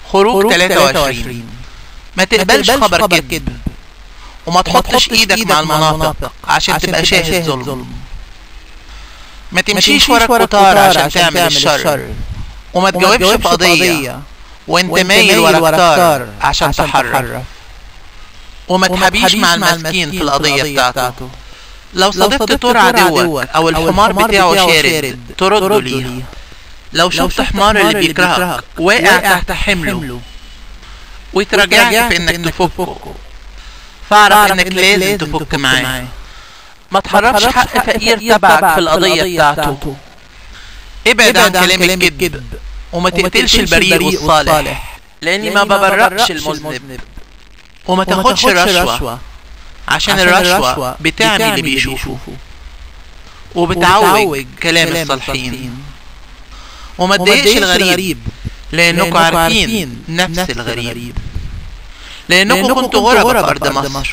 خروج 23 ما تقبلش خبر كذب وما تحطش ايدك مع المنافق عشان تبقى شاهد ظلم ما تمشيش ورا الكتار عشان تعمل الشر وما تجاوبش في قضية وانت مايل ورا كتار عشان تحرر وما تحبيش مع المسكين في القضية بتاعته لو صادفت طور عدوك او الحمار بتاعه شارد ترده ليه لو شفت حمار اللي بيكرهك واقع تحت حمله ويتراجعك في انك تفكه فاعرف انك لازم تفك معاه ما تحركش حق فقير تبعك في القضية بتاعته ابعد عن كلام الكذب وما تقتلش البريء والصالح لاني ما ببرأش المذنب وما تاخدش رشوة عشان الرشوة بتعمي اللي بيشوفه وبتعوج كلام الصالحين وما تضايقش الغريب لانكم عارفين نفس الغريب لانكم كنتوا غربة في ارض مصر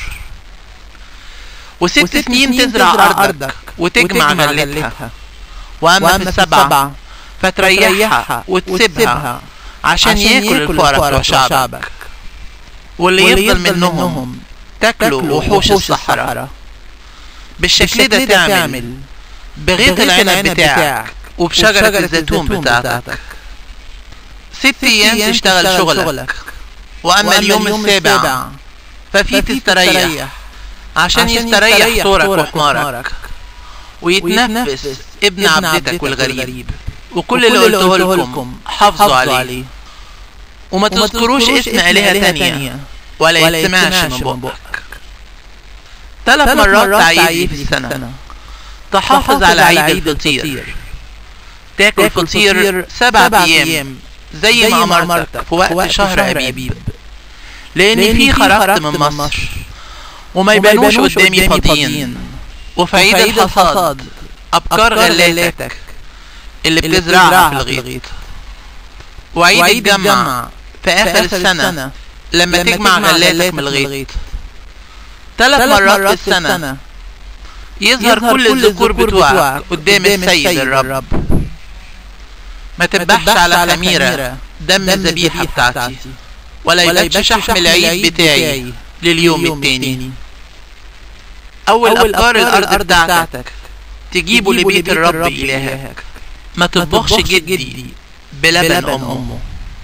وست سنين تزرع ارضك وتجمع غلتها واما في السبعة فتريحها وتسيبها عشان ياكل الفقراء بتوع شعبك واللي يفضل منهم تاكلوا وحوش الصحراء بالشكل ده تعمل بغيط العنب بتاعك وبشجرة الزيتون بتاعتك ست ايام تشتغل شغلك واما اليوم السابع ففي تستريح عشان يستريح ثورك وحمارك ويتنفس ابن عبدتك والغريب وكل اللي قلته لكم حافظوا عليه وما تذكروش اسم آلهة تانية ولا يسمعش من بقك ثلاث مرات تعيد في السنة تحافظ على عيد الفطير تاكل فطير سبع أيام زي ما أمرتك في وقت شهر أبيب لأن في خرجت من مصر وما يبانوش قدامي فاضيين وفي عيد الحصاد أبكار غلاتك اللي بتزرعها في الغيط وعيد الجمع في آخر السنة لما تجمع غلاتك من الغيط ثلاث مرات في السنة يظهر كل الذكور بتوعك قدام السيد الرب ما تذبحش على خميرة دم الذبيحة بتاعتي ولا يبقى شحم العيد بتاعي لليوم التاني أول أبكار الأرض بتاعتك تجيبه لبيت الرب إلهك ما تطبخش جدي بلبن أمه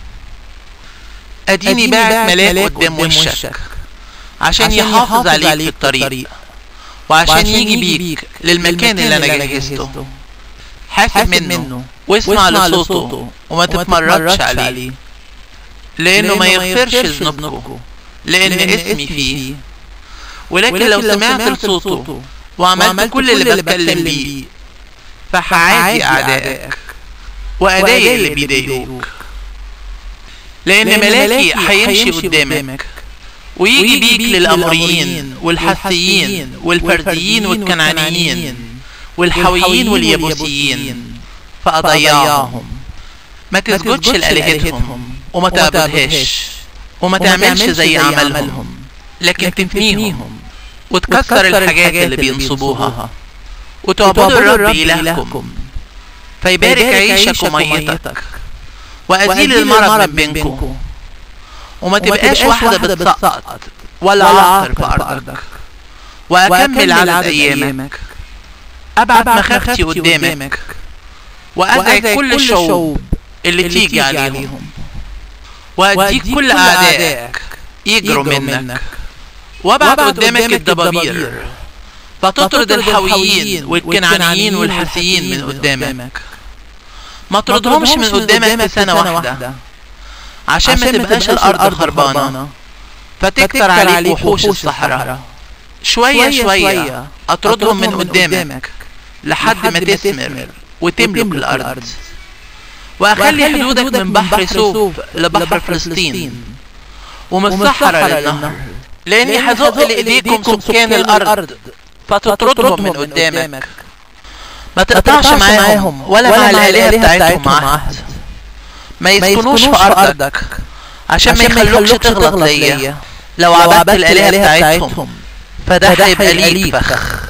أديني باعت ملاك قدام وشك عشان يحافظ عليك في الطريق وعشان يجي بيك للمكان اللي أنا جهزته حاسب منه واسمع لصوته وما تتمردش عليه لأنه ما يغفرش ذنوبكم لأن اسمي فيه ولكن لو سمعت لصوته وعملت كل اللي بتكلم بيه فهعادي أعدائك وأضايق اللي بيضايقوك لأن ملاكي هيمشي قدامك ويجي بيك للأموريين والحثيين والفرديين والكنعانيين والحويين واليابوسيين فأضيعهم ما تسجدش لآلهتهم وما تعبدهاش وما تعملش زي عملهم لكن تنفيهم وتكسر الحاجات اللي بينصبوها وتعبدوا الرب إلهكم فيبارك عيشك وميتك وأزيل المرض من بينكم وما تبقاش واحدة بتسقط ولا عاقر في أرضك وأكمل عدد أيامك أبعد مخافتي قدامك وأزعج كل الشعوب اللي تيجي عليهم وأديك كل أعدائك يجروا منك وابعت قدامك الدبابير فتطرد الحويين والكنعانيين والحسيين من قدامك ما تطردهمش من قدامك في سنة واحدة عشان ما تبقاش الأرض خربانة فتكتر عليك وحوش الصحراء شوية شوية أطردهم من قدامك لحد ما تثمر وتملك الأرض وأخلي حدودك من بحر سوف لبحر فلسطين ومن الصحراء للنهر لأني هزق لإيديكم سكان الأرض فتطردهم من قدامك ما تقطعش معاهم ولا مع الآلهة بتاعتهم عهد ما يسكنوش في أرضك عشان ما يخلوكش تغلط ليا لو عبدت الآلهة بتاعتهم فده هيبقى ليك فخ